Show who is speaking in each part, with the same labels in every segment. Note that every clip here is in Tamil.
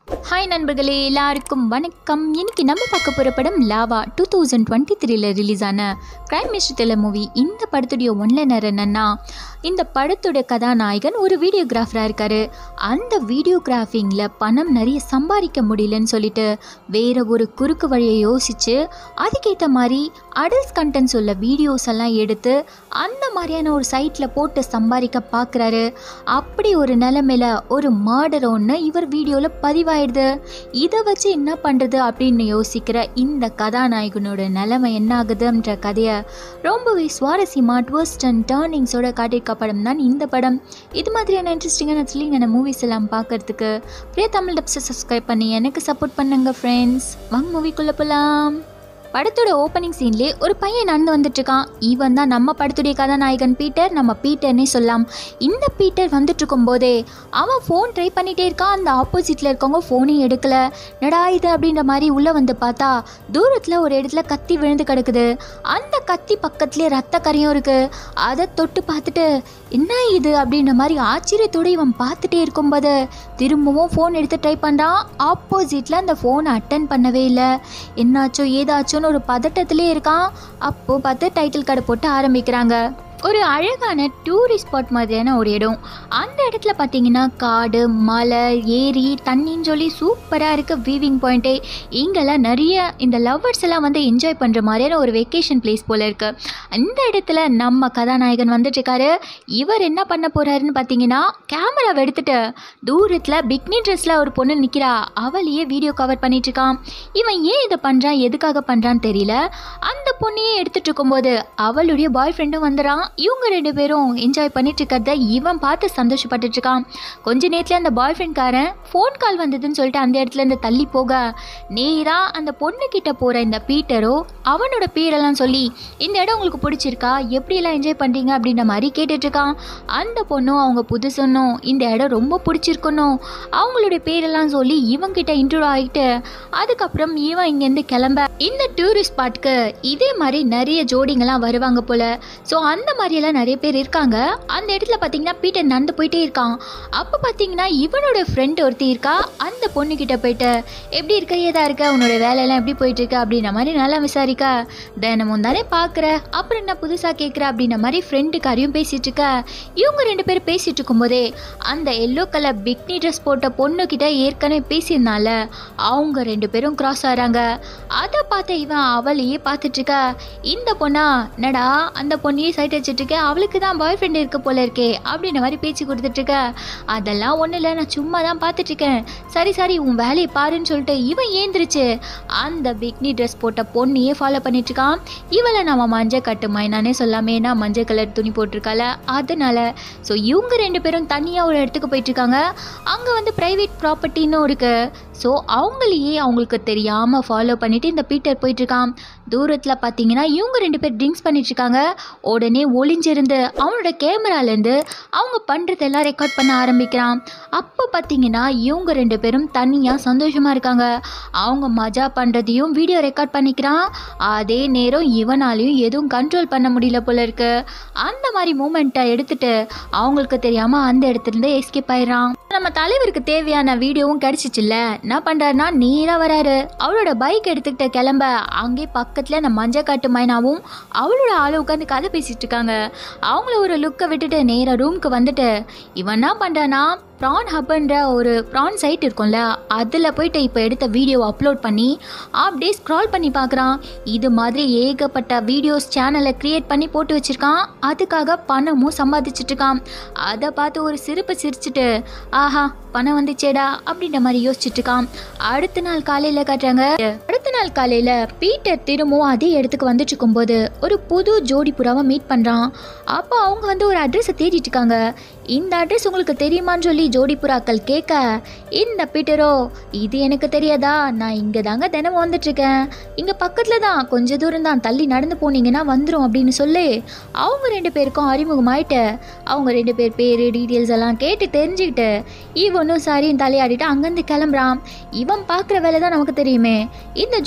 Speaker 1: ஹாய் நண்பர்களே எல்லாருக்கும் வணக்கம் இன்னைக்கு நம்ம பார்க்க போகிற படம் லாவா டூ தௌசண்ட் டுவெண்ட்டி த்ரீல ரிலீஸ் ஆன கிரைம் மிஸ்ட்ரி த்ரில்லர் மூவி இந்த படத்துடைய ஒன்லைனர் என்னன்னா இந்த படத்துடைய கதாநாயகன் ஒரு வீடியோகிராஃபராக இருக்காரு அந்த வீடியோகிராஃபிங்கில் பணம் நிறைய சம்பாதிக்க முடியலன்னு சொல்லிட்டு வேற ஒரு குறுக்கு வழியை யோசிச்சு அதுக்கேற்ற மாதிரி அடல்ட்ஸ் கண்டென்ட்ஸ் உள்ள வீடியோஸ் எல்லாம் எடுத்து அந்த மாதிரியான ஒரு சைட்டில் போட்டு சம்பாதிக்க பார்க்குறாரு அப்படி ஒரு நிலைமையில ஒரு மர்டர் ஒன்று இவர் வீடியோவில் பதிவாயிடுது இதை வச்சு என்ன பண்ணுறது அப்படின்னு யோசிக்கிற இந்த கதாநாயகனோட நிலைமை என்ன ஆகுதுன்ற கதையை ரொம்பவே சுவாரஸ்யமாக ட்விஸ்ட் அண்ட் டேர்னிங்ஸோட காட்டியிருக்க படம் தான் இந்த படம் இது மாதிரியான இன்ட்ரெஸ்டிங்கான த்ரில்லிங்கான மூவிஸ் எல்லாம் பார்க்கறதுக்கு பிரியா தமிழ் டப்ஸை சப்ஸ்கிரைப் பண்ணி எனக்கு சப்போர்ட் பண்ணுங்க ஃப்ரெண்ட்ஸ் வாங்க மூவிக்குள்ளே போகலாம் படத்தோட ஓப்பனிங் சீன்லேயே ஒரு பையன் நடந்து வந்துட்டு இருக்கான் இவன் தான் நம்ம படத்துடைய கதாநாயகன் பீட்டர் நம்ம பீட்டர்னே சொல்லலாம் இந்த பீட்டர் வந்துட்டு இருக்கும்போதே அவன் ஃபோன் ட்ரை பண்ணிட்டே இருக்கான் அந்த ஆப்போசிட்டில் இருக்கவங்க ஃபோனே எடுக்கல நடா இது அப்படின்ற மாதிரி உள்ளே வந்து பார்த்தா தூரத்தில் ஒரு இடத்துல கத்தி விழுந்து கிடக்குது அந்த கத்தி பக்கத்துலேயே ரத்த கரையும் இருக்கு அதை தொட்டு பார்த்துட்டு என்ன இது அப்படின்ற மாதிரி ஆச்சரியத்தோடு இவன் பார்த்துட்டே இருக்கும்போது திரும்பவும் ஃபோன் எடுத்து ட்ரை பண்ணுறான் ஆப்போசிட்டில் அந்த ஃபோனை அட்டன் பண்ணவே இல்லை என்னாச்சோ ஏதாச்சோன்னு ஒரு பதட்டத்திலே இருக்கான் அப்போது பார்த்து டைட்டில் கடை போட்டு ஆரம்பிக்கிறாங்க ஒரு அழகான டூரிஸ்ட் ஸ்பாட் மாதிரியான ஒரு இடம் அந்த இடத்துல பார்த்தீங்கன்னா காடு மலை ஏரி தண்ணின்னு சொல்லி சூப்பராக இருக்க வீவிங் பாயிண்ட்டே இங்கெல்லாம் நிறைய இந்த லவ்வர்ஸ் எல்லாம் வந்து என்ஜாய் பண்ணுற மாதிரியான ஒரு வெக்கேஷன் பிளேஸ் போல இருக்கு அந்த இடத்துல நம்ம கதாநாயகன் வந்துட்டுருக்காரு இவர் என்ன பண்ண போறாருன்னு பார்த்தீங்கன்னா கேமராவை எடுத்துட்டு தூரத்தில் பிக்னி ட்ரெஸ்ஸில் ஒரு பொண்ணு நிற்கிறா அவளையே வீடியோ கவர் பண்ணிட்டு இருக்கான் இவன் ஏன் இதை பண்ணுறான் எதுக்காக பண்ணுறான்னு தெரியல அந்த பொண்ணையே எடுத்துட்டு இருக்கும்போது அவளுடைய பாய் ஃப்ரெண்டும் வந்துடுறான் இவங்க ரெண்டு பேரும் என்ஜாய் பண்ணிட்டு இருக்கிறத இவன் பார்த்து சந்தோஷப்பட்டுட்டு இருக்கான் கொஞ்ச நேரத்துல அந்த பாய் ஃப்ரெண்ட்காரன் ஃபோன் கால் வந்ததுன்னு சொல்லிட்டு அந்த இடத்துல இருந்து தள்ளி போக நேராக அந்த பொண்ணு கிட்ட போகிற இந்த பீட்டரோ அவனோட பேரெல்லாம் சொல்லி இந்த இடம் உங்களுக்கு பிடிச்சிருக்கா எப்படியெல்லாம் என்ஜாய் பண்ணுறீங்க அப்படின்ற மாதிரி கேட்டுட்டு இருக்கான் அந்த பொண்ணும் அவங்க புதுசுன்னும் இந்த இடம் ரொம்ப பிடிச்சிருக்கணும் அவங்களுடைய பேரெல்லாம் சொல்லி இவங்கிட்ட இன்ட்ரோ ஆகிட்டு அதுக்கப்புறம் இவன் இங்கேருந்து கிளம்ப இந்த டூரிஸ்ட் ஸ்பாட்க்கு இதே மாதிரி நிறைய ஜோடிங்கெல்லாம் வருவாங்க போல ஸோ அந்த மாதிரியெல்லாம் நிறைய பேர் இருக்காங்க அந்த இடத்துல பார்த்தீங்கன்னா பீட்டர் நடந்து போயிட்டே இருக்கான் அப்போ பார்த்தீங்கன்னா இவனோட ஃப்ரெண்ட் ஒருத்தி இருக்கா அந்த பொண்ணுக்கிட்ட போயிட்டு எப்படி இருக்க ஏதா இருக்க உன்னோட வேலையெல்லாம் எப்படி போயிட்டு இருக்கு அப்படின்ற மாதிரி நல்லா விசாரிக்க தினமும் தானே பார்க்குற அப்புறம் என்ன புதுசாக கேட்குற அப்படின்ற மாதிரி ஃப்ரெண்டுக்காரையும் பேசிட்டு இருக்க இவங்க ரெண்டு பேரும் பேசிட்டு இருக்கும்போதே அந்த எல்லோ கலர் பிக்னி ட்ரெஸ் போட்ட பொண்ணுக்கிட்ட ஏற்கனவே பேசியிருந்தால அவங்க ரெண்டு பேரும் கிராஸ் ஆகிறாங்க அதை பார்த்த இவன் அவளையே பார்த்துட்டு இருக்க இந்த பொண்ணா என்னடா அந்த பொண்ணையே சைட் வச்சுட்டு இருக்க அவளுக்கு தான் பாய் ஃப்ரெண்ட் இருக்க போல இருக்கே அப்படின்ற மாதிரி பேச்சு கொடுத்துட்டு இருக்க அதெல்லாம் ஒன்றும் இல்லை நான் சும்மா தான் பார்த்துட்டு இருக்கேன் சரி சரி உன் வேலையை பாருன்னு சொல்லிட்டு இவன் ஏந்திரிச்சு அந்த பிக்னி ட்ரெஸ் போட்ட பொண்ணையே ஃபாலோ பண்ணிட்டு இருக்கான் இவளை நம்ம மஞ்சள் கட்டு மைனானே சொல்லாமே ஏன்னா மஞ்சள் கலர் துணி போட்டிருக்கால அதனால ஸோ இவங்க ரெண்டு பேரும் தனியாக ஒரு இடத்துக்கு போயிட்டு இருக்காங்க அங்கே வந்து ப்ரைவேட் ப்ராப்பர்ட்டின்னு இருக்கு ஸோ அவங்களையே அவங்களுக்கு தெரியாமல் ஃபாலோ பண்ணிட்டு இந்த பீட்டர் போயிட்டு இருக்கான் தூரத்தில் பார்த்தீங்கன்னா இவங்க ரெண்டு பேர் ட்ரிங்க்ஸ் பண்ணிட்டு இருக்காங்க உடனே ஒளிஞ்சிருந்து அவனோட கேமராலேருந்து அவங்க பண்ணுறதெல்லாம் ரெக்கார்ட் பண்ண ஆரம்பிக்கிறான் அப்போ பார்த்தீங்கன்னா இவங்க ரெண்டு பேரும் தனியாக சந்தோஷமாக இருக்காங்க அவங்க மஜா பண்ணுறதையும் வீடியோ ரெக்கார்ட் பண்ணிக்கிறான் அதே நேரம் இவனாலையும் எதுவும் கண்ட்ரோல் பண்ண முடியல போல இருக்கு அந்த மாதிரி மூமெண்ட்டை எடுத்துட்டு அவங்களுக்கு தெரியாமல் அந்த இடத்துல இருந்து எஸ்கேப் ஆயிடுறான் நம்ம தலைவருக்கு தேவையான வீடியோவும் கிடைச்சிச்சுல்ல என்ன பண்ணுறாருனா நேராக வராரு அவரோட பைக் எடுத்துக்கிட்ட கிளம்ப அங்கே பக்கத்தில் நம்ம மஞ்சள் காட்டு மைனாவும் அவளோட ஆளை உட்காந்து கதை பேசிட்டு இருக்காங்க அவங்கள ஒரு லுக்கை விட்டுட்டு நேராக ரூமுக்கு வந்துட்டு இவன் என்ன பண்ணுறான்னா ப்ரான் ஹப்ன்ற ஒரு ப்ரான் சைட் இருக்கும்ல அதில் போயிட்டு இப்போ எடுத்த வீடியோ அப்லோட் பண்ணி அப்படியே ஸ்க்ரால் பண்ணி பார்க்குறான் இது மாதிரி ஏகப்பட்ட வீடியோஸ் சேனலை க்ரியேட் பண்ணி போட்டு வச்சுருக்கான் அதுக்காக பணமும் சம்பாதிச்சிட்டு இருக்கான் அதை பார்த்து ஒரு சிரிப்பு சிரிச்சிட்டு ஆஹா பணம் வந்துச்சேடா அப்படின்ற மாதிரி யோசிச்சுட்டு இருக்கான் அடுத்த நாள் காலையில் காட்டுறாங்க அடுத்த நாள் காலையில் பீட்டர் திரும்பவும் அதே இடத்துக்கு வந்துட்டு இருக்கும்போது ஒரு புது ஜோடி புறாவை மீட் பண்ணுறான் அப்போ அவங்க வந்து ஒரு அட்ரஸை தேடிட்டு இருக்காங்க இந்த அட்ரஸ் உங்களுக்கு தெரியுமான்னு சொல்லி ஜோடி புறாக்கள் கேட்க இந்த பீட்டரோ இது எனக்கு தெரியாதா நான் இங்கே தாங்க தினமும் வந்துட்டுருக்கேன் இங்கே பக்கத்தில் தான் கொஞ்சம் தூரம் தான் தள்ளி நடந்து போனீங்கன்னா வந்துடும் அப்படின்னு சொல்லி அவங்க ரெண்டு பேருக்கும் அறிமுகமாயிட்டு அவங்க ரெண்டு பேர் பேர் டீட்டெயில்ஸ் எல்லாம் கேட்டு தெரிஞ்சுக்கிட்டு இவனும் சரின்னு தலையாடிட்டு அங்கேருந்து கிளம்புறான் இவன் பார்க்குற வேலை தான் நமக்கு தெரியுமே இந்த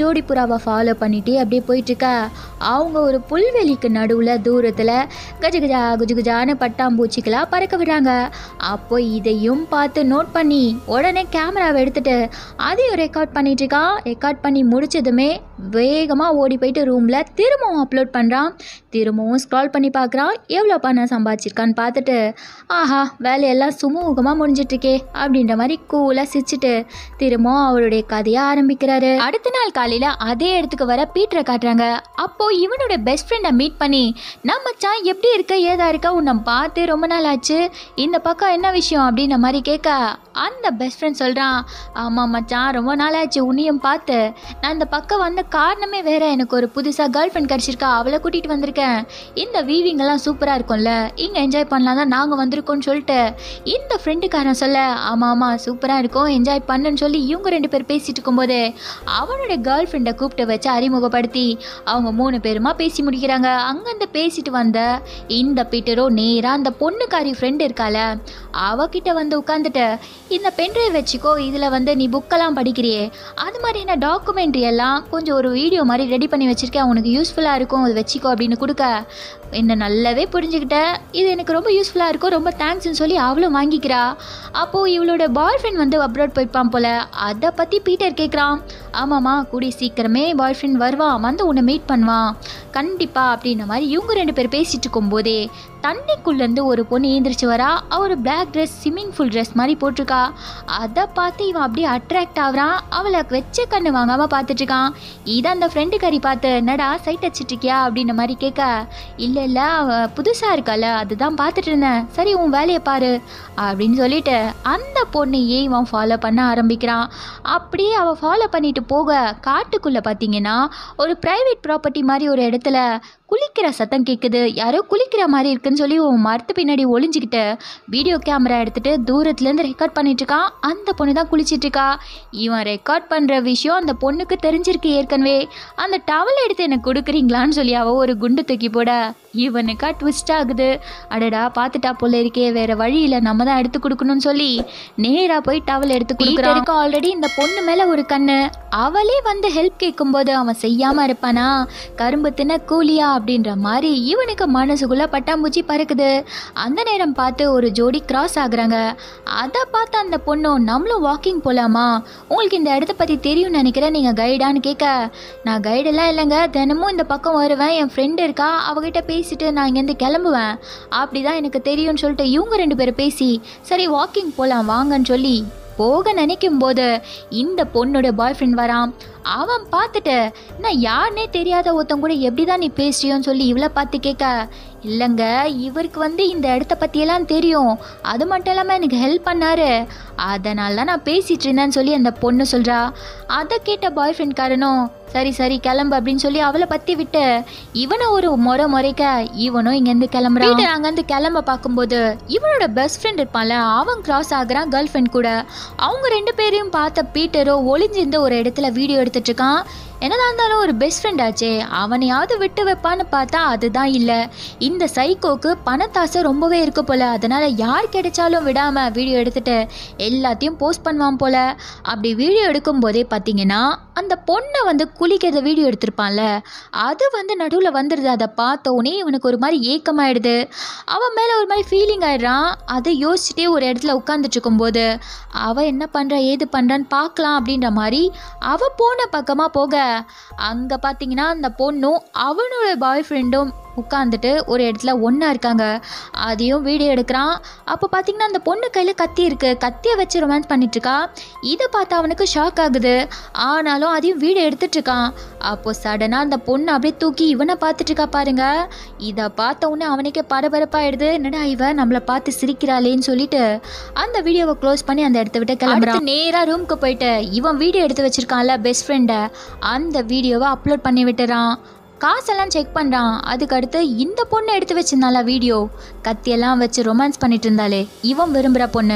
Speaker 1: ஜோடி புறாவை ஃபாலோ பண்ணிட்டு அப்படியே போயிட்டுருக்க அவங்க ஒரு புல்வெளிக்கு நடுவில் தூரத்தில் கஜ கஜா குஜு குஜான்னு பட்டாம்பூச்சிக்கெல்லாம் பறக்க விடுறாங்க அப்போ இதையும் பார்த்து நோட் பண்ணி உடனே கேமராவை எடுத்துட்டு அதையும் ரெக்கார்ட் பண்ணிட்டு இருக்கான் ரெக்கார்ட் பண்ணி முடிச்சதுமே வேகமாக ஓடி போயிட்டு ரூமில் திரும்பவும் அப்லோட் பண்ணுறான் திரும்பவும் ஸ்க்ரால் பண்ணி பார்க்குறான் எவ்வளோ பணம் சம்பாதிச்சிருக்கான்னு பார்த்துட்டு ஆஹா வேலையெல்லாம் சுமூகமாக முடிஞ்சிட்ருக்கே அப்படின்ற மாதிரி கூலாக சிரிச்சிட்டு திரும்பவும் அவருடைய கதையை ஆரம்பிக்கிறாரு அடுத்த நாள் காலையில் அதே இடத்துக்கு வர பீட்டரை காட்டுறாங்க அப்போ இவனோட பெஸ்ட் ஃப்ரெண்டை மீட் பண்ணி நம்ம மச்சான் எப்படி இருக்க ஏதா இருக்க உன்னை பார்த்து ரொம்ப நாள் ஆச்சு இந்த பக்கம் என்ன விஷயம் அப்படின்ற மாதிரி கேட்க அந்த பெஸ்ட் ஃப்ரெண்ட் சொல்கிறான் ஆமாம் மச்சான் ரொம்ப நாள் ஆச்சு உன்னையும் பார்த்து நான் இந்த பக்கம் வந்த காரணமே வேற எனக்கு ஒரு புதுசாக கேர்ள் ஃப்ரெண்ட் கிடச்சிருக்கா அவளை கூட்டிகிட்டு வந்திருக்கேன் இந்த வீவிங் எல்லாம் சூப்பராக இருக்கும்ல இங்கே என்ஜாய் பண்ணலாம் தான் நாங்கள் வந்திருக்கோம்னு சொல்லிட்டு இந்த ஃப்ரெண்டுக்காரன் சொல்ல ஆமாம் ஆமாம் சூப்பராக இருக்கும் என்ஜாய் பண்ணுன்னு சொல்லி இவங்க ரெண்டு பேர் பேசிட்டு இருக்கும்போது அவனோட கேர்ள் ஃப்ரெண்டை கூப்பிட்டு வச்சு அறிமுகப்படுத்தி அவங்க மூணு பேருமா பேசி முடிக்கிறாங்க அங்கேருந்து பேசிட்டு வந்த இந்த பீட்டரோ நேராக அந்த பொண்ணுக்காரி ஃப்ரெண்டு இருக்கால அவகிட்ட வந்து உட்காந்துட்டு இந்த பென்ட்ரைவ் வச்சுக்கோ இதில் வந்து நீ புக்கெல்லாம் படிக்கிறியே அது மாதிரியான டாக்குமெண்ட்ரி எல்லாம் கொஞ்சம் ஒரு வீடியோ மாதிரி ரெடி பண்ணி வச்சுருக்கேன் உனக்கு யூஸ்ஃபுல்லாக இருக்கும் அது வச்சுக்கோ அப்படின்னு கொடுக்க என்ன நல்லாவே புரிஞ்சுக்கிட்டேன் இது எனக்கு ரொம்ப யூஸ்ஃபுல்லாக இருக்கும் ரொம்ப தேங்க்ஸ்னு சொல்லி அவளும் வாங்கிக்கிறா அப்போது இவளோட பாய் ஃப்ரெண்ட் வந்து அப்ராட் போய்ப்பான் போல அதை பற்றி பீட்டர் கேட்குறான் ஆமாம்மா கூடி சீக்கிரமே பாய் ஃப்ரெண்ட் வருவான் வந்து உன்னை மீட் பண்ணுவான் கண்டிப்பா அப்படின்ற மாதிரி இவங்க ரெண்டு பேர் பேசிட்டு இருக்கும்போதே தண்ணிக்குள்ளேருந்து ஒரு பொண்ணு ஏந்திரிச்சு வரா அவர் black dress swimming full dress மாதிரி போட்டிருக்கா அதை பார்த்து இவன் அப்படியே அட்ராக்ட் ஆகுறான் அவளை வச்ச கண்ணு வாங்காமல் பார்த்துட்டு இருக்கான் இதை அந்த ஃப்ரெண்டு கறி பார்த்து என்னடா சைட் அடிச்சிட்டு இருக்கியா அப்படின்ற மாதிரி கேட்க இல்லை இல்லை அவ புதுசாக இருக்கால அதுதான் பார்த்துட்டு இருந்தேன் சரி உன் வேலையை பாரு அப்படின்னு சொல்லிட்டு அந்த பொண்ணையே இவன் ஃபாலோ பண்ண ஆரம்பிக்கிறான் அப்படியே அவள் ஃபாலோ பண்ணிட்டு போக காட்டுக்குள்ளே பார்த்தீங்கன்னா ஒரு ப்ரைவேட் ப்ராப்பர்ட்டி மாதிரி ஒரு இடத்துல குளிக்கிற சத்தம் கேட்குது யாரோ குளிக்கிற மாதிரி இருக்குன்னு சொல்லி உன் மரத்து பின்னாடி ஒளிஞ்சிக்கிட்டு வீடியோ கேமரா எடுத்துட்டு தூரத்துலேருந்து ரெக்கார்ட் பண்ணிட்டு இருக்கான் அந்த பொண்ணு தான் குளிச்சிட்டு இருக்கா இவன் ரெக்கார்ட் பண்ணுற விஷயம் அந்த பொண்ணுக்கு தெரிஞ்சிருக்கு ஏற்கனவே அந்த டவல் எடுத்து எனக்கு கொடுக்குறீங்களான்னு சொல்லி அவ ஒரு குண்டு தூக்கி போட இவனுக்கா ட்விஸ்ட் ஆகுது அடடா பார்த்துட்டா போல இருக்கே வேற வழி இல்லை நம்ம தான் எடுத்து கொடுக்கணும்னு சொல்லி நேராக போய் டவல் எடுத்து கொடுக்குறான் ஆல்ரெடி இந்த பொண்ணு மேலே ஒரு கண்ணு அவளே வந்து ஹெல்ப் கேட்கும்போது அவன் செய்யாமல் இருப்பானா கரும்பு தின கூலியா அப்படின்ற மாதிரி இவனுக்கு மனசுக்குள்ள பட்டாம்பூச்சி பறக்குது அந்த நேரம் பார்த்து ஒரு ஜோடி கிராஸ் ஆகுறாங்க அதை பார்த்து அந்த பொண்ணும் நம்மளும் வாக்கிங் போகலாமா உங்களுக்கு இந்த இடத்த பற்றி தெரியும்னு நினைக்கிறேன் நீங்கள் கைடான்னு கேட்க நான் கைடெல்லாம் இல்லைங்க தினமும் இந்த பக்கம் வருவேன் என் ஃப்ரெண்டு இருக்கா அவகிட்ட பேசிட்டு நான் இங்கேருந்து கிளம்புவேன் அப்படி தான் எனக்கு தெரியும்னு சொல்லிட்டு இவங்க ரெண்டு பேரும் பேசி சரி வாக்கிங் போகலாம் வாங்கன்னு சொல்லி போக நினைக்கும் போது இந்த பொண்ணோட பாய் ஃப்ரெண்ட் வரான் அவன் பார்த்துட்டு நான் யாருனே தெரியாத ஒருத்தன் கூட எப்படி தான் நீ பேசுறியோன்னு சொல்லி இவளை பார்த்து கேட்க இல்லைங்க இவருக்கு வந்து இந்த இடத்த பற்றியெல்லாம் தெரியும் அது மட்டும் இல்லாமல் எனக்கு ஹெல்ப் பண்ணாரு அதனால தான் நான் பேசிட்டு இருந்தேன்னு சொல்லி அந்த பொண்ணு சொல்கிறா அதை கேட்ட பாய் ஃப்ரெண்ட்காரனும் சரி சரி கிளம்பு அப்படின்னு சொல்லி அவளை பற்றி விட்டு இவனை ஒரு முறை முறைக்க இவனும் இங்கேருந்து கிளம்புறான் பீட்டர் அங்கேருந்து கிளம்ப பார்க்கும்போது இவனோட பெஸ்ட் ஃப்ரெண்ட் இருப்பான்ல அவன் கிராஸ் ஆகுறான் கேர்ள் ஃப்ரெண்ட் கூட அவங்க ரெண்டு பேரையும் பார்த்த பீட்டரோ ஒளிஞ்சிருந்து ஒரு இடத்துல வீடியோ எடுத்துட்டு இருக்கான் என்னதான் இருந்தாலும் ஒரு பெஸ்ட் ஃப்ரெண்ட் ஆச்சே அவனையாவது விட்டு வைப்பான்னு பார்த்தா அதுதான் இல்லை இந்த சைக்கோக்கு பணத்தாசை ரொம்பவே இருக்கு போல அதனால யார் கிடைச்சாலும் விடாம வீடியோ எடுத்துட்டு எல்லாத்தையும் போஸ்ட் பண்ணுவான் போல அப்படி வீடியோ எடுக்கும் போதே பார்த்தீங்கன்னா அந்த பொண்ணை வந்து குளிக்கிறத வீடியோ எடுத்திருப்பான்ல அது வந்து நடுவில் வந்துடுது அதை பார்த்தோன்னே இவனுக்கு ஒரு மாதிரி ஏக்கமாயிடுது அவன் மேலே ஒரு மாதிரி ஃபீலிங் ஆயிடுறான் அதை யோசிச்சுட்டே ஒரு இடத்துல உட்காந்துட்டு இருக்கும்போது அவள் என்ன பண்ணுறா ஏது பண்ணுறான்னு பார்க்கலாம் அப்படின்ற மாதிரி அவள் போன பக்கமாக போக அங்கே பார்த்தீங்கன்னா அந்த பொண்ணும் அவனோட பாய் ஃப்ரெண்டும் உட்காந்துட்டு ஒரு இடத்துல ஒன்றா இருக்காங்க அதையும் வீடியோ எடுக்கிறான் அப்போ பார்த்தீங்கன்னா அந்த பொண்ணு கையில் கத்தி இருக்கு கத்தியை வச்சு ரொமான்ஸ் பண்ணிட்டு இருக்கா இதை பார்த்து அவனுக்கு ஷாக் ஆகுது ஆனாலும் அதையும் வீடியோ எடுத்துட்டு இருக்கான் அப்போ சடனாக அந்த பொண்ணு அப்படியே தூக்கி இவனை பார்த்துட்டு இருக்கா பாருங்க இதை பார்த்த உடனே அவனுக்கே பரபரப்பாயிடுது என்னடா இவ நம்மளை பார்த்து சிரிக்கிறாளேன்னு சொல்லிட்டு அந்த வீடியோவை க்ளோஸ் பண்ணி அந்த இடத்த விட்டு கிளம்புறான் நேராக ரூமுக்கு போயிட்டு இவன் வீடியோ எடுத்து வச்சிருக்கான்ல பெஸ்ட் ஃப்ரெண்டை அந்த வீடியோவை அப்லோட் பண்ணி விட்டுறான் காசெல்லாம் செக் பண்ணுறான் அதுக்கடுத்து இந்த பொண்ணு எடுத்து வச்சிருந்தால வீடியோ கத்தியெல்லாம் வச்சு ரொமான்ஸ் பண்ணிட்டு இருந்தாலே இவன் விரும்புகிற பொண்ணு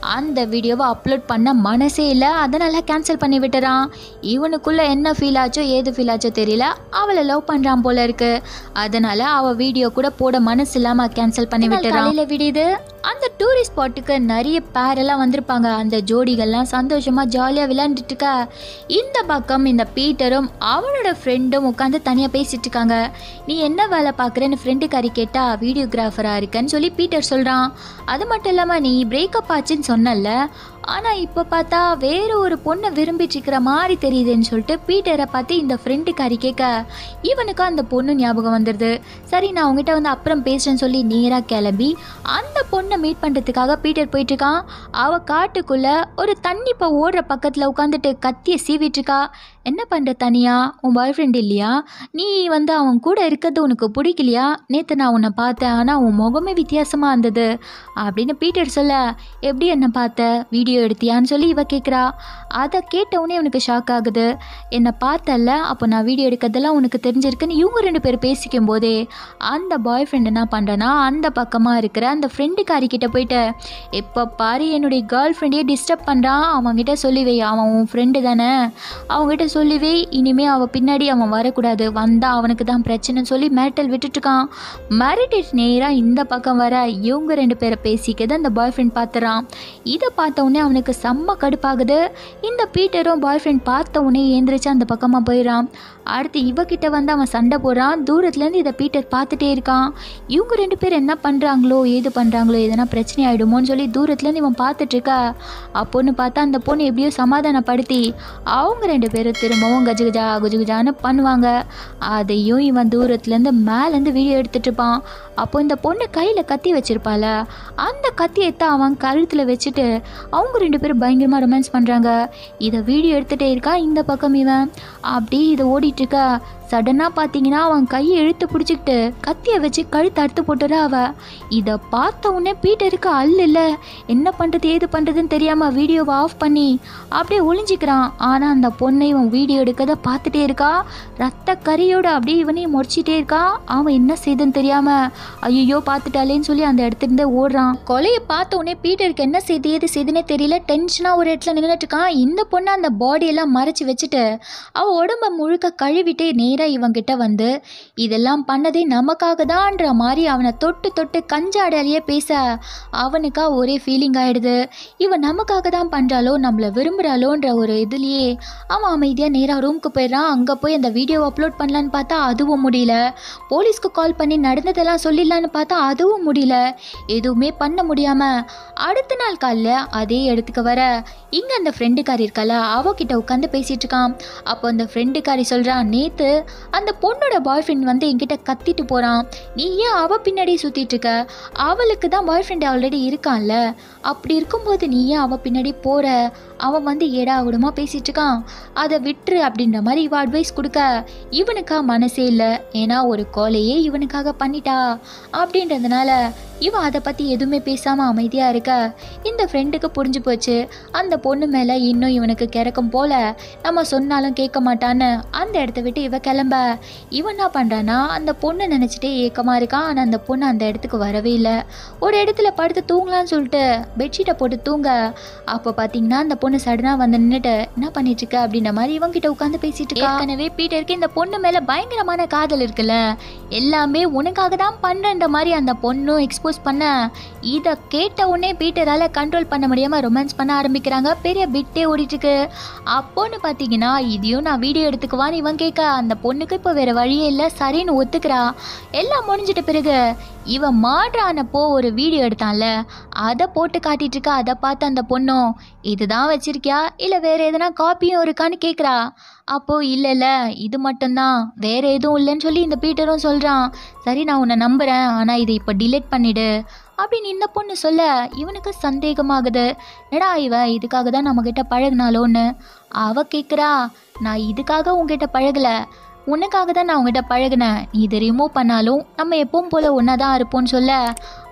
Speaker 1: அந்த வீடியோவை அப்லோட் பண்ண மனசே இல்லை அதனால் கேன்சல் பண்ணி விட்டுறான் இவனுக்குள்ளே என்ன ஃபீல் ஆச்சோ ஏது ஃபீல் ஆச்சோ தெரியல அவளை லவ் பண்ணுறான் போல இருக்கு அதனால் அவள் வீடியோ கூட போட மனசு இல்லாமல் கேன்சல் பண்ணி விட்டுறான் காலையில் விடியுது அந்த டூரிஸ்ட் ஸ்பாட்டுக்கு நிறைய பேரெல்லாம் வந்திருப்பாங்க அந்த ஜோடிகள்லாம் சந்தோஷமாக ஜாலியாக விளையாண்டுட்டு இருக்க இந்த பக்கம் இந்த பீட்டரும் அவனோட ஃப்ரெண்டும் உட்காந்து தனியாக பேசிட்டு இருக்காங்க நீ என்ன வேலை பார்க்குறேன்னு ஃப்ரெண்டுக்காரி கேட்டா வீடியோகிராஃபராக இருக்கேன்னு சொல்லி பீட்டர் சொல்கிறான் அது மட்டும் இல்லாமல் நீ பிரேக்கப் ஆச்சுன்னு சொன்னல ஆனால் இப்போ பார்த்தா வேற ஒரு பொண்ணை விரும்பிட்டு இருக்கிற மாதிரி தெரியுதுன்னு சொல்லிட்டு பீட்டரை பார்த்து இந்த ஃப்ரெண்டுக்காரி கேட்க இவனுக்கு அந்த பொண்ணு ஞாபகம் வந்துடுது சரி நான் உங்ககிட்ட வந்து அப்புறம் பேசுறேன்னு சொல்லி நேராக கிளம்பி அந்த பொண்ணை மீட் பண்ணுறதுக்காக பீட்டர் போயிட்டு இருக்கான் அவ காட்டுக்குள்ள ஒரு தண்ணி இப்போ ஓடுற பக்கத்தில் உட்காந்துட்டு கத்தியை சீவிட்டு இருக்கா என்ன பண்ணுற தனியா உன் பாய் ஃப்ரெண்ட் இல்லையா நீ வந்து அவன் கூட இருக்கிறது உனக்கு பிடிக்கலையா நேற்று நான் உன்னை பார்த்தேன் ஆனால் உன் முகமே வித்தியாசமாக இருந்தது அப்படின்னு பீட்டர் சொல்ல எப்படி என்னை பார்த்த வீடியோ எடுத்தியான்னு சொல்லி இவ கேட்குறா அதை கேட்டவுடனே உனக்கு ஷாக் ஆகுது என்னை பார்த்தல்ல அப்போ நான் வீடியோ எடுக்கிறதெல்லாம் உனக்கு தெரிஞ்சிருக்குன்னு இவங்க ரெண்டு பேரும் பேசிக்கும் போதே அந்த பாய் ஃப்ரெண்ட் என்ன பண்ணுறேன்னா அந்த பக்கமாக இருக்கிற அந்த ஃப்ரெண்டுக்காரி கிட்ட போயிட்டு இப்போ பாரு என்னுடைய கேர்ள் ஃப்ரெண்டையே டிஸ்டர்ப் பண்ணுறான் அவன்கிட்ட சொல்லி வை அவன் உன் ஃப்ரெண்டு தானே அவங்ககிட்ட சொல்லி வை இனிமே அவன் பின்னாடி அவன் வரக்கூடாது வந்தால் அவனுக்கு தான் பிரச்சனைன்னு சொல்லி மிரட்டல் விட்டுட்டுருக்கான் மிரட்டிட்டு நேராக இந்த பக்கம் வர இவங்க ரெண்டு பேரை பேசிக்கிறது அந்த பாய் ஃப்ரெண்ட் பார்த்துறான் இதை பார்த்த உடனே அவனுக்கு செம்ம கடுப்பாகுது இந்த பீட்டரும் பாய் ஃப்ரெண்ட் பார்த்த உடனே ஏந்திரிச்சு அந்த பக்கமாக போயிடறான் அடுத்து இவகிட்ட வந்து அவன் சண்டை போடுறான் தூரத்துலேருந்து இதை பீட்டர் பார்த்துட்டே இருக்கான் இவங்க ரெண்டு பேர் என்ன பண்ணுறாங்களோ ஏது பண்ணுறாங்களோ எதனா பிரச்சனை ஆகிடுமோன்னு சொல்லி தூரத்துலேருந்து இவன் பார்த்துட்டு இருக்கா அப்போன்னு பார்த்தா அந்த பொண்ணு எப்படியோ சமாதானப்படுத்தி அவங்க ரெண்டு பேரும் திரும்பவும் கஜகஜா குஜுகுஜான்னு பண்ணுவாங்க அதையும் இவன் தூரத்துலேருந்து மேலேருந்து வீடியோ எடுத்துட்டு இருப்பான் அப்போ இந்த பொண்ணு கையில் கத்தி வச்சிருப்பால அந்த கத்தியை தான் அவன் கழுத்தில் வச்சுட்டு அவங்க ரெண்டு பேரும் பயங்கரமாக ரொமான்ஸ் பண்ணுறாங்க இதை வீடியோ எடுத்துகிட்டே இருக்கா இந்த பக்கம் இவன் அப்படியே இதை ஓடிட்டுருக்க சடனாக பார்த்தீங்கன்னா அவன் கையை இழுத்து பிடிச்சிக்கிட்டு கத்தியை வச்சு கழுத்து அறுத்து போட்டுறா அவ இதை பார்த்த உடனே பீட்டருக்கு அல்ல இல்லை என்ன பண்ணுறது ஏது பண்ணுறதுன்னு தெரியாமல் வீடியோவை ஆஃப் பண்ணி அப்படியே ஒளிஞ்சிக்கிறான் ஆனால் அந்த பொண்ணை இவன் வீடியோ எடுக்கதை பார்த்துட்டே இருக்கா ரத்த கரியோட அப்படியே இவனையும் முறைச்சிட்டே இருக்கா அவன் என்ன செய்யுதுன்னு தெரியாமல் ஐயோ பார்த்துட்டாலேன்னு சொல்லி அந்த இடத்துல இருந்தே ஓடுறான் கொலையை பார்த்த உடனே பீட்டருக்கு என்ன செய்து ஏது செய்துன்னே தெரியல டென்ஷனாக ஒரு இடத்துல நின்றுட்டு இருக்கான் இந்த பொண்ணு அந்த பாடியெல்லாம் மறைச்சி வச்சுட்டு அவள் உடம்ப முழுக்க கழுவிட்டு நேராக இவங்கிட்ட வந்து இதெல்லாம் பண்ணதே நமக்காக தான்ற மாதிரி அவனை தொட்டு தொட்டு கஞ்சாடாலேயே பேச அவனுக்கா ஒரே ஃபீலிங் ஆயிடுது இவன் நமக்காக தான் பண்ணுறாளோ நம்மளை விரும்புகிறாளோன்ற ஒரு இதுலேயே அவன் அமைதியாக நேராக ரூமுக்கு போயிடுறான் அங்கே போய் அந்த வீடியோ அப்லோட் பண்ணலான்னு பார்த்தா அதுவும் முடியல போலீஸ்க்கு கால் பண்ணி நடந்ததெல்லாம் சொல்லிடலான்னு பார்த்தா அதுவும் முடியல எதுவுமே பண்ண முடியாமல் அடுத்த நாள் காலைல அதே இடத்துக்கு வர இங்கே அந்த ஃப்ரெண்டுக்காரி இருக்கல அவகிட்ட உட்காந்து பேசிட்டு இருக்கான் அப்போ அந்த ஃப்ரெண்டுக்காரி சொல்கிறான் நேற்று அந்த பொண்ணோட பாய் ஃப்ரெண்ட் வந்து என்கிட்ட கத்திட்டு போகிறான் நீ ஏன் அவ பின்னாடி சுற்றிட்டு இருக்க அவளுக்கு தான் பாய் ஃப்ரெண்ட் ஆல்ரெடி இருக்கான்ல அப்படி இருக்கும்போது நீ ஏன் அவ பின்னாடி போகிற அவன் வந்து ஏடா கூடமா பேசிட்டு இருக்கான் அதை விட்டுரு அப்படின்ற மாதிரி இவ அட்வைஸ் கொடுக்க இவனுக்கா மனசே இல்லை ஏன்னா ஒரு கோலையே இவனுக்காக பண்ணிட்டா அப்படின்றதுனால இவன் அதை பற்றி எதுவுமே பேசாமல் அமைதியாக இருக்க இந்த ஃப்ரெண்டுக்கு புரிஞ்சு போச்சு அந்த பொண்ணு மேலே இன்னும் இவனுக்கு கிறக்கம் போல நம்ம சொன்னாலும் கேட்க மாட்டான்னு அந்த இடத்த விட்டு இவ கிளம்ப இவன் என்ன பண்ணுறான்னா அந்த பொண்ணை நினச்சிட்டே ஏக்கமாக இருக்கான் ஆனால் அந்த பொண்ணு அந்த இடத்துக்கு வரவே இல்லை ஒரு இடத்துல படுத்து தூங்கலான்னு சொல்லிட்டு பெட்ஷீட்டை போட்டு தூங்க அப்போ பார்த்தீங்கன்னா அந்த பொண்ணு சடனாக வந்து நின்றுட்டு என்ன பண்ணிட்டு இருக்க அப்படின்ற மாதிரி இவங்கிட்ட உட்காந்து பேசிட்டு இருக்கா ஏற்கனவே பீட்டருக்கு இந்த பொண்ணு மேலே பயங்கரமான காதல் இருக்குல்ல எல்லாமே உனக்காக தான் பண்ணுறன்ற மாதிரி அந்த பொண்ணும் எக்ஸ்போஸ் பண்ண இதை கேட்ட உடனே பீட்டரால் கண்ட்ரோல் பண்ண முடியாமல் ரொமான்ஸ் பண்ண ஆரம்பிக்கிறாங்க பெரிய பிட்டே ஓடிட்டு இருக்கு அப்போன்னு பார்த்தீங்கன்னா இதையும் நான் வீடியோ எடுத்துக்குவான்னு இவன் கேட்க அந்த பொண்ணுக்கு இப்போ வேற வழியே இல்லை சரின்னு ஒத்துக்கிறா எல்லாம் முடிஞ்சிட்ட பிறகு இவன் மாடுறானப்போ ஒரு வீடியோ எடுத்தான்ல அதை போட்டு காட்டிட்டு இருக்கா அதை பார்த்து அந்த பொண்ணும் இதுதான் வச்சிருக்கியா இல்லை வேற எதனா காப்பியும் இருக்கான்னு கேட்குறா அப்போ இல்லை இல்லை இது மட்டும்தான் வேற எதுவும் இல்லைன்னு சொல்லி இந்த பீட்டரும் சொல்கிறான் சரி நான் உன்னை நம்புகிறேன் ஆனால் இதை இப்போ டிலீட் பண்ணிடு அப்படின்னு இந்த பொண்ணு சொல்ல இவனுக்கு சந்தேகமாகுது என்னடா இவ இதுக்காக தான் நம்மக்கிட்ட பழகினாலோன்னு அவ கேட்குறா நான் இதுக்காக உங்ககிட்ட பழகலை உனக்காக தான் நான் உங்ககிட்ட பழகினேன் நீ இதை ரிமூவ் பண்ணாலும் நம்ம எப்பவும் போல் ஒன்றா தான் இருப்போம்னு சொல்ல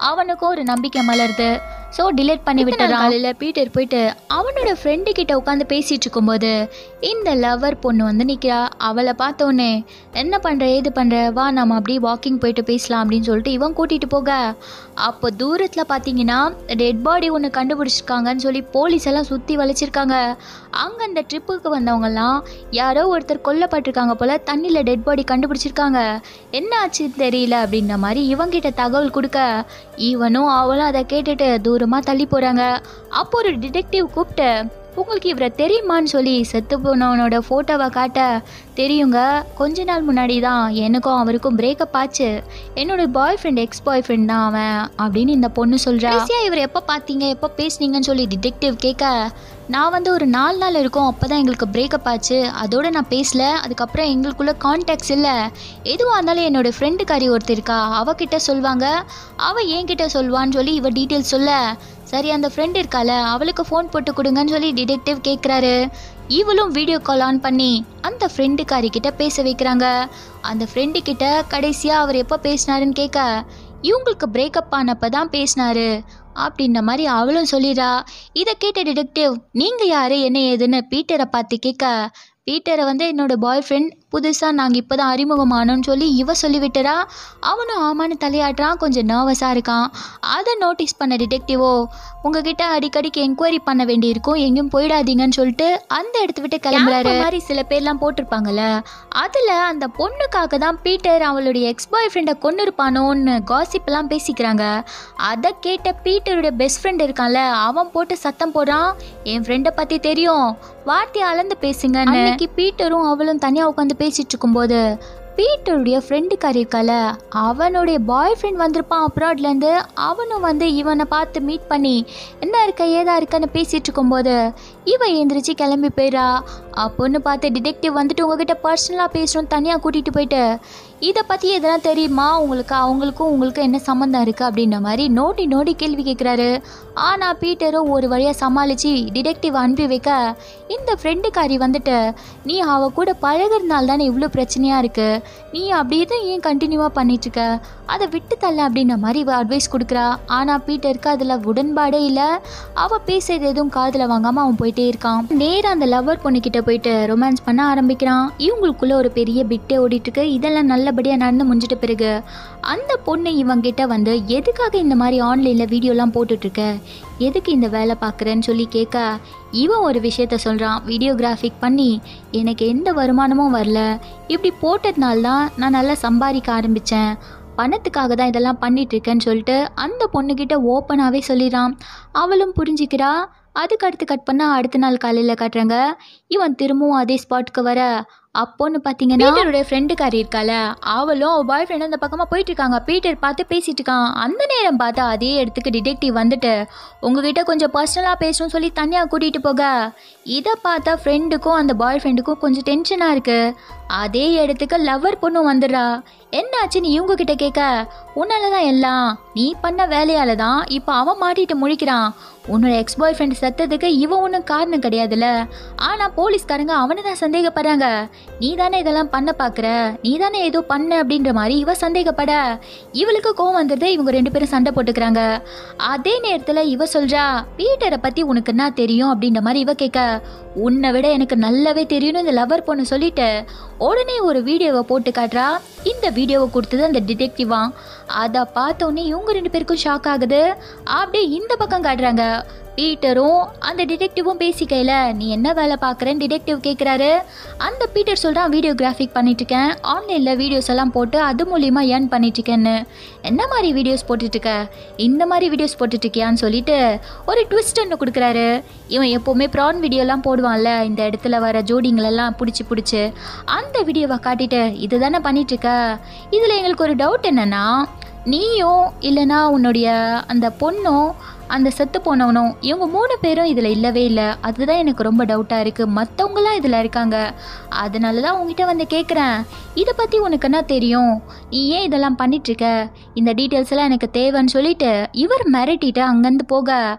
Speaker 1: அவனுக்கும் ஒரு நம்பிக்கை மலருது ஸோ டிலேட் பண்ணி விட்டுறான் காலையில் பீட்டர் போயிட்டு அவனோட ஃப்ரெண்டு கிட்ட உட்காந்து பேசிட்டு இருக்கும்போது இந்த லவர் பொண்ணு வந்து நிற்கிறா அவளை பார்த்தோன்னே என்ன பண்ணுற ஏது பண்ணுற வா நம்ம அப்படியே வாக்கிங் போயிட்டு பேசலாம் அப்படின்னு சொல்லிட்டு இவன் கூட்டிகிட்டு போக அப்போ தூரத்தில் பார்த்தீங்கன்னா டெட் பாடி ஒன்று கண்டுபிடிச்சிருக்காங்கன்னு சொல்லி போலீஸ் எல்லாம் சுற்றி வளைச்சிருக்காங்க அங்கே அந்த ட்ரிப்புக்கு வந்தவங்கலாம் யாரோ ஒருத்தர் கொல்லப்பட்டிருக்காங்க போல் தண்ணியில் டெட் பாடி கண்டுபிடிச்சிருக்காங்க என்ன ஆச்சுன்னு தெரியல அப்படின்ற மாதிரி இவங்கிட்ட தகவல் கொடுக்க இவனும் அவளும் அதை கேட்டுட்டு தூரமாக தள்ளி போகிறாங்க அப்போ ஒரு டிடெக்டிவ் கூப்பிட்டு உங்களுக்கு இவரை தெரியுமான்னு சொல்லி செத்து போனவனோட ஃபோட்டோவை காட்ட தெரியுங்க கொஞ்ச நாள் முன்னாடி தான் எனக்கும் அவருக்கும் பிரேக்கப் ஆச்சு என்னோட boyfriend ex boyfriend தான் அவன் அப்படின்னு இந்த பொண்ணு சொல்கிறா ஈஸியாக இவர் எப்போ பார்த்தீங்க எப்போ பேசுனீங்கன்னு சொல்லி டிடெக்டிவ் கேட்க நான் வந்து ஒரு நாலு நாள் இருக்கும் அப்போ தான் எங்களுக்கு பிரேக்கப் ஆச்சு அதோட நான் பேசல அதுக்கப்புறம் எங்களுக்குள்ள கான்டாக்ட்ஸ் இல்லை எதுவாக இருந்தாலும் என்னோட ஃப்ரெண்டுக்காரி ஒருத்தர் இருக்கா அவகிட்ட சொல்லுவாங்க அவள் என்கிட்ட சொல்வான்னு சொல்லி இவ டீட்டெயில்ஸ் சொல்ல சரி அந்த ஃப்ரெண்ட் இருக்கால அவளுக்கு ஃபோன் போட்டு கொடுங்கன்னு சொல்லி டிடெக்டிவ் கேட்குறாரு இவளும் வீடியோ கால் ஆன் பண்ணி அந்த ஃப்ரெண்டுக்காரி கிட்ட பேச வைக்கிறாங்க அந்த ஃப்ரெண்டு கிட்ட கடைசியாக அவர் எப்போ பேசினாருன்னு கேட்க இவங்களுக்கு பிரேக்கப் ஆனப்போ தான் பேசினாரு அப்படின்ற மாதிரி அவளும் சொல்லிடுறா இதை கேட்ட டிடெக்டிவ் நீங்கள் யார் என்ன ஏதுன்னு பீட்டரை பார்த்து கேட்க பீட்டரை வந்து என்னோட பாய் ஃப்ரெண்ட் புதுசாக நாங்கள் இப்போ தான் அறிமுகமானோன்னு சொல்லி இவ சொல்லிவிட்டுறா அவனும் ஆமான்னு தலையாடுறான் கொஞ்சம் நர்வஸாக இருக்கான் அதை நோட்டீஸ் பண்ண டிடெக்டிவோ உங்ககிட்ட அடிக்கடிக்கு என்கொயரி பண்ண வேண்டியிருக்கும் எங்கேயும் போயிடாதீங்கன்னு சொல்லிட்டு அந்த இடத்த விட்டு கிளம்புறாரு மாதிரி சில பேர்லாம் போட்டிருப்பாங்கல்ல அதில் அந்த பொண்ணுக்காக தான் பீட்டர் அவளுடைய எக்ஸ் பாய் ஃப்ரெண்டை கொண்டு இருப்பானோன்னு காசிப்லாம் பேசிக்கிறாங்க அதை கேட்ட பீட்டருடைய பெஸ்ட் ஃப்ரெண்ட் இருக்கான்ல அவன் போட்டு சத்தம் போடுறான் என் ஃப்ரெண்டை பற்றி தெரியும் வார்த்தையை அளந்து பேசுங்க அன்னைக்கு பீட்டரும் அவளும் தனியாக உட்காந்து பேசிட்டு இருக்கும்போது பீட்டருடைய ஃப்ரெண்டுக்காரி இருக்கால அவனுடைய பாய் ஃப்ரெண்ட் வந்திருப்பான் அப்ராட்லேருந்து அவனும் வந்து இவனை பார்த்து மீட் பண்ணி என்ன இருக்க ஏதா இருக்கன்னு பேசிட்டு இருக்கும்போது இவன் எந்திரிச்சு கிளம்பி போயிடா அப்போன்னு பார்த்து டிடெக்டிவ் வந்துட்டு உங்ககிட்ட பர்சனலாக பேசணும் தனியாக கூட்டிகிட்டு போயிட்டு இதை பற்றி எதனா தெரியுமா உங்களுக்கு அவங்களுக்கும் உங்களுக்கும் என்ன சம்மந்தம் இருக்குது அப்படின்ற மாதிரி நோண்டி நோண்டி கேள்வி கேட்குறாரு ஆனால் பீட்டரும் ஒரு வழியாக சமாளித்து டிடெக்டிவ் அனுப்பி வைக்க இந்த ஃப்ரெண்டுக்காரி வந்துட்டு நீ அவ கூட பழகுறதுனால தானே இவ்வளோ பிரச்சனையாக இருக்குது நீ அப்படியே தான் ஏன் கண்டினியூவாக பண்ணிட்டுருக்க அதை விட்டு தள்ள அப்படின்ற மாதிரி இவ அட்வைஸ் கொடுக்குறா ஆனால் பீட்டருக்கு அதில் உடன்பாடே இல்லை அவள் பேசுறது எதுவும் காதில் வாங்காமல் அவன் போயிட்டே இருக்கான் நேராக அந்த லவ்வர் பொண்ணுக்கிட்ட போயிட்டு ரொமான்ஸ் பண்ண ஆரம்பிக்கிறான் இவங்களுக்குள்ள ஒரு பெரிய பிட்டே ஓடிட்டுருக்கு இதெல்லாம் நல்லபடியாக நடந்து முடிஞ்சிட்ட பிறகு அந்த பொண்ணு இவங்கிட்ட வந்து எதுக்காக இந்த மாதிரி ஆன்லைனில் வீடியோலாம் போட்டுட்ருக்க எதுக்கு இந்த வேலை பார்க்குறேன்னு சொல்லி கேட்க இவன் ஒரு விஷயத்த சொல்கிறான் வீடியோகிராஃபிக் பண்ணி எனக்கு எந்த வருமானமும் வரல இப்படி போட்டதுனால தான் நான் நல்லா சம்பாதிக்க ஆரம்பித்தேன் பணத்துக்காக தான் இதெல்லாம் பண்ணிட்டு இருக்கேன்னு சொல்லிட்டு அந்த பொண்ணுக்கிட்ட ஓப்பனாகவே சொல்லிடுறான் அவளும் புரிஞ்சுக்கிறா அதுக்கு அடுத்து கட் பண்ணால் அடுத்த நாள் காலையில் காட்டுறாங்க இவன் திரும்பவும் அதே ஸ்பாட்டுக்கு வர அப்போன்னு பார்த்தீங்கன்னா பீட்டருடைய ஃப்ரெண்டுக்காரி இருக்கால அவளும் பாய் ஃப்ரெண்ட் அந்த பக்கமாக போயிட்டு இருக்காங்க பீட்டர் பார்த்து பேசிட்டு இருக்கான் அந்த நேரம் பார்த்தா அதே இடத்துக்கு டிடெக்டிவ் வந்துட்டு உங்ககிட்ட கொஞ்சம் பர்சனலாக பேசணும்னு சொல்லி தனியாக கூட்டிகிட்டு போக இதை பார்த்தா ஃப்ரெண்டுக்கும் அந்த பாய் ஃப்ரெண்டுக்கும் கொஞ்சம் டென்ஷனாக இருக்கு அதே இடத்துக்கு லவ்வர் பொண்ணும் வந்துடுறா என்னாச்சுன்னு இவங்க கிட்ட கேட்க உன்னால தான் எல்லாம் நீ பண்ண வேலையால தான் இப்போ அவன் மாட்டிட்டு முழிக்கிறான் உன்னோட எக்ஸ் பாய் ஃப்ரெண்ட் செத்ததுக்கு இவன் ஒன்றும் காரணம் கிடையாதுல்ல ஆனால் போலீஸ்காரங்க அவனை தான் சந்தேகப்படுறாங்க நீ தானே இதெல்லாம் பண்ண பார்க்குற நீ தானே ஏதோ பண்ண அப்படின்ற மாதிரி இவ சந்தேகப்பட இவளுக்கு கோவம் வந்துடுது இவங்க ரெண்டு பேரும் சண்டை போட்டுக்கிறாங்க அதே நேரத்தில் இவ சொல்றா பீட்டரை பற்றி உனக்கு என்ன தெரியும் அப்படின்ற மாதிரி இவ கேட்க உன்னை விட எனக்கு நல்லாவே தெரியும்னு இந்த லவர் பொண்ணு சொல்லிட்டு உடனே ஒரு வீடியோவை போட்டு காட்டுறா இந்த வீடியோவை கொடுத்தது அந்த டிடெக்டிவா அதை பார்த்தோன்னே இவங்க ரெண்டு பேருக்கும் ஷாக் ஆகுது அப்படியே இந்த பக்கம் காட்டுறாங்க பீட்டரும் அந்த டிடெக்டிவும் பேசிக்கையில் நீ என்ன வேலை பார்க்குறேன்னு டிடெக்டிவ் கேட்குறாரு அந்த பீட்டர் சொல்கிறான் வீடியோ கிராஃபிக் பண்ணிட்டுருக்கேன் ஆன்லைனில் வீடியோஸ் எல்லாம் போட்டு அது மூலியமாக ஏர்ன் பண்ணிட்டுருக்கேன்னு என்ன மாதிரி வீடியோஸ் போட்டுட்ருக்க இந்த மாதிரி வீடியோஸ் போட்டுட்ருக்கியான்னு சொல்லிட்டு ஒரு ட்விஸ்ட் ஒன்று கொடுக்குறாரு இவன் எப்போவுமே ப்ரான் வீடியோலாம் போடுவான்ல இந்த இடத்துல வர ஜோடிங்களெல்லாம் பிடிச்சி பிடிச்சி அந்த வீடியோவை காட்டிட்டு இது தானே பண்ணிட்டுருக்க இதில் எங்களுக்கு ஒரு டவுட் என்னென்னா நீயும் இல்லைனா உன்னுடைய அந்த பொண்ணும் அந்த செத்து போனவனும் இவங்க மூணு பேரும் இதில் இல்லவே இல்லை அதுதான் எனக்கு ரொம்ப டவுட்டாக இருக்குது மற்றவங்களாம் இதில் இருக்காங்க அதனால தான் உங்ககிட்ட வந்து கேட்குறேன் இதை பற்றி உனக்கு என்ன தெரியும் நீ ஏன் இதெல்லாம் பண்ணிகிட்ருக்க இந்த டீட்டெயில்ஸ் எல்லாம் எனக்கு தேவைன்னு சொல்லிட்டு இவர் மிரட்டிட்டு அங்கேருந்து போக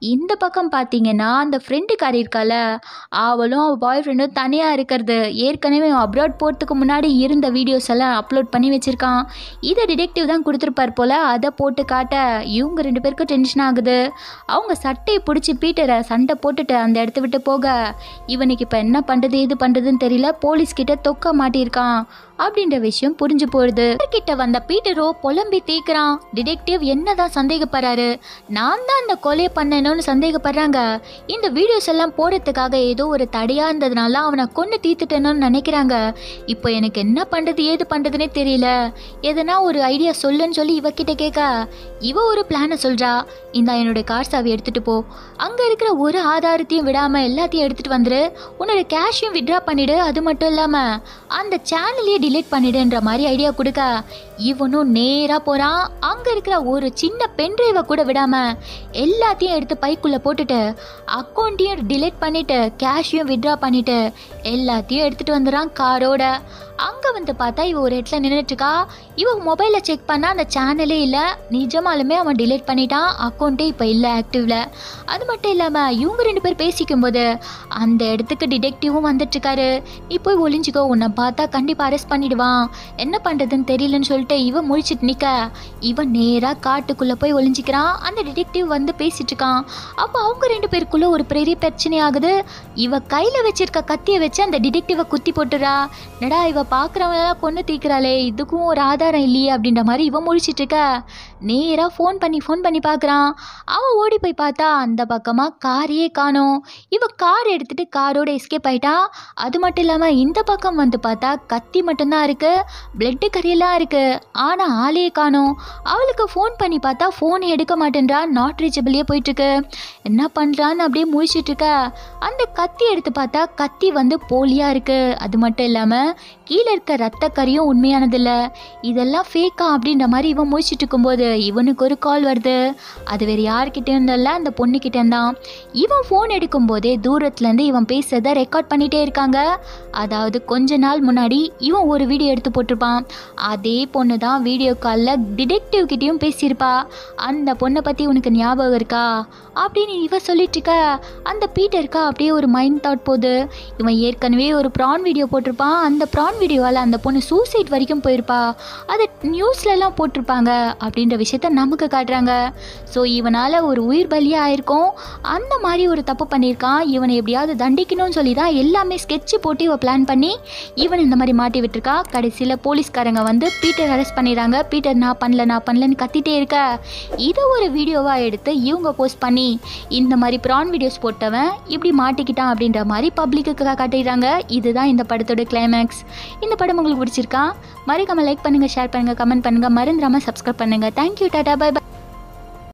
Speaker 1: இந்த பக்கம் பார்த்தீங்கன்னா அந்த ஃப்ரெண்டுக்காரி இருக்கால அவளும் அவள் பாய் ஃப்ரெண்டும் தனியாக இருக்கிறது ஏற்கனவே அப்ராட் போகிறதுக்கு முன்னாடி இருந்த வீடியோஸ் எல்லாம் அப்லோட் பண்ணி வச்சுருக்கான் இதை டிடெக்டிவ் தான் கொடுத்துருப்பார் போல் அதை போட்டு காட்ட இவங்க ரெண்டு பேருக்கும் டென்ஷன் ஆகுது அவங்க சட்டையை பிடிச்சி பீட்டரை சண்டை போட்டுட்டு அந்த இடத்த விட்டு போக இவனுக்கு இப்போ என்ன பண்ணுறது இது பண்ணுறதுன்னு தெரியல போலீஸ் கிட்ட தொக்க மாட்டியிருக்கான் அப்படின்ற விஷயம் புரிஞ்சு போயிடுது கிட்ட வந்த பீட்டரோ புலம்பி தீக்குறான் டிடெக்டிவ் என்னதான் சந்தேகப்படுறாரு நான் தான் அந்த கொலை பண்ணணும்னு சந்தேகப்படுறாங்க இந்த வீடியோஸ் எல்லாம் போடுறதுக்காக ஏதோ ஒரு தடையா இருந்ததுனால அவனை கொண்டு தீர்த்துட்டேன்னு நினைக்கிறாங்க இப்போ எனக்கு என்ன பண்றது ஏது பண்றதுனே தெரியல எதனா ஒரு ஐடியா சொல்லுன்னு சொல்லி இவகிட்ட கேட்க இவ ஒரு பிளானை சொல்றா இந்த என்னோட கார் சாவி எடுத்துட்டு போ அங்க இருக்கிற ஒரு ஆதாரத்தையும் விடாம எல்லாத்தையும் எடுத்துட்டு வந்துரு உன்னோட கேஷையும் விட்ரா பண்ணிடு அது மட்டும் இல்லாம அந்த சேனலையே டிலீட் பண்ணிடுன்ற மாதிரி ஐடியா கொடுக்க இவனும் நேரா போறான் அங்க இருக்கிற ஒரு சின்ன பென்ட்ரைவை கூட விடாம எல்லாத்தையும் எடுத்து பைக்குள்ள போட்டுட்டு அக்கௌண்ட்டையும் டிலீட் பண்ணிட்டு கேஷையும் விட்ரா பண்ணிட்டு எல்லாத்தையும் எடுத்துட்டு வந்துடுறான் காரோட அங்க வந்து பார்த்தா இவ ஒரு இடத்துல நின்றுட்டு இருக்கா இவ மொபைலை செக் பண்ணா அந்த சேனலே இல்லை நிஜமாலுமே அவன் டிலீட் பண்ணிட்டான் அக்கௌண்ட்டே இப்போ இல்லை ஆக்டிவ்ல அது மட்டும் இல்லாமல் இவங்க ரெண்டு பேர் பேசிக்கும் போது அந்த இடத்துக்கு டிடெக்டிவும் வந்துட்டு இருக்காரு நீ போய் ஒளிஞ்சுக்கோ உன்னை பார்த்தா கண்டிப்பாக அரெஸ்ட் பண்ணிடுவான் என்ன பண்ணுறதுன்னு தெரியலன்னு சொல்லிட்டு இவன் முழிச்சிட்டு நிற்க இவன் நேராக காட்டுக்குள்ளே போய் ஒளிஞ்சிக்கிறான் அந்த டிடெக்டிவ் வந்து பேசிட்டு இருக்கான் அப்போ அவங்க ரெண்டு பேருக்குள்ள ஒரு பெரிய பிரச்சனை ஆகுது இவ கையில் வச்சிருக்க கத்தியை வச்சு அந்த டிடெக்டிவை குத்தி போட்டுறா என்னடா இவ பார்க்குறவங்களெல்லாம் கொண்டு தீக்குறாளே இதுக்கும் ஒரு ஆதாரம் இல்லையே அப்படின்ற மாதிரி இவன் முழிச்சிட்டு இருக்க நேராக ஃபோன் பண்ணி ஃபோன் பண்ணி பார்க்குறான் அவன் ஓடி போய் பார்த்தா அந்த பக்கமாக காரையே காணோம் இவ கார் எடுத்துட்டு காரோட எஸ்கேப் ஆயிட்டா அது மட்டும் இல்லாமல் இந்த பக்கம் வந்து பார்த்தா கத்தி மட்டும்தான் இருக்கு பிளட்டு கறியெல்லாம் இருக்கு ஆனால் ஆளையே காணோம் அவளுக்கு ஃபோன் பண்ணி பார்த்தா ஃபோன் எடுக்க மாட்டேன்றா நாட் ரீச்சபிளே போயிட்டு இருக்கு என்ன பண்ணுறான்னு அப்படியே முழிச்சிட்டு இருக்க அந்த கத்தி எடுத்து பார்த்தா கத்தி வந்து போலியா இருக்கு அது மட்டும் இல்லாமல் கீழே இருக்க ரத்த கறியும் உண்மையானதில்ல இதெல்லாம் ஃபேக்கா அப்படின்ற மாதிரி இவன் முழிச்சிட்டு இருக்கும்போது இவனுக்கு ஒரு கால் வருது அது வேறு யார்கிட்ட இருந்தல்ல அந்த பொண்ணுக்கிட்ட இருந்தான் இவன் ஃபோன் எடுக்கும்போதே தூரத்துலேருந்து இவன் பேசுறதை ரெக்கார்ட் பண்ணிட்டே இருக்காங்க அதாவது கொஞ்ச நாள் முன்னாடி இவன் ஒரு வீடியோ எடுத்து போட்டிருப்பான் அதே பொண்ணு தான் வீடியோ காலில் டிடெக்டிவ் கிட்டேயும் பேசியிருப்பா அந்த பொண்ணை பற்றி உனக்கு ஞாபகம் இருக்கா அப்படின்னு இவ சொல்லிட்டு இருக்க அந்த பீட்டருக்கா அப்படியே ஒரு மைண்ட் தாட் போகுது இவன் ஏற்கனவே ஒரு ப்ரான் வீடியோ போட்டிருப்பான் அந்த ப்ரான் வீடியோவால் அந்த பொண்ணு சூசைட் வரைக்கும் போயிருப்பா அதை நியூஸ்லலாம் போட்டிருப்பாங்க அப்படின்ற விஷயத்த நமக்கு காட்டுறாங்க ஸோ இவனால் ஒரு உயிர் பலியாக ஆயிருக்கும் அந்த மாதிரி ஒரு தப்பு பண்ணியிருக்கான் இவனை எப்படியாவது தண்டிக்கணும்னு சொல்லி தான் எல்லாமே ஸ்கெட்சு போட்டு இவ பிளான் பண்ணி இவன் இந்த மாதிரி மாட்டி விட்டுருக்கா கடைசியில் போலீஸ்காரங்க வந்து பீட்டர் அரெஸ்ட் பண்ணிடுறாங்க பீட்டர் நான் பண்ணல நான் பண்ணலன்னு கத்திட்டே இருக்க இதை ஒரு வீடியோவாக எடுத்து இவங்க போஸ்ட் பண்ணி இந்த மாதிரி ப்ரான் வீடியோஸ் போட்டவன் இப்படி மாட்டிக்கிட்டான் அப்படின்ற மாதிரி பப்ளிக்கு காட்டிடுறாங்க இதுதான் இந்த படத்தோட கிளைமேக்ஸ் இந்த படம் உங்களுக்கு பிடிச்சிருக்கா மறக்காம லைக் பண்ணுங்கள் ஷேர் பண்ணுங்கள் கமெண்ட் பண்ணுங்கள் மறந்துடாமல் சப்ஸ்கிரைப் பண்ணுங்கள் தேங்க்யூ டாடா பை பை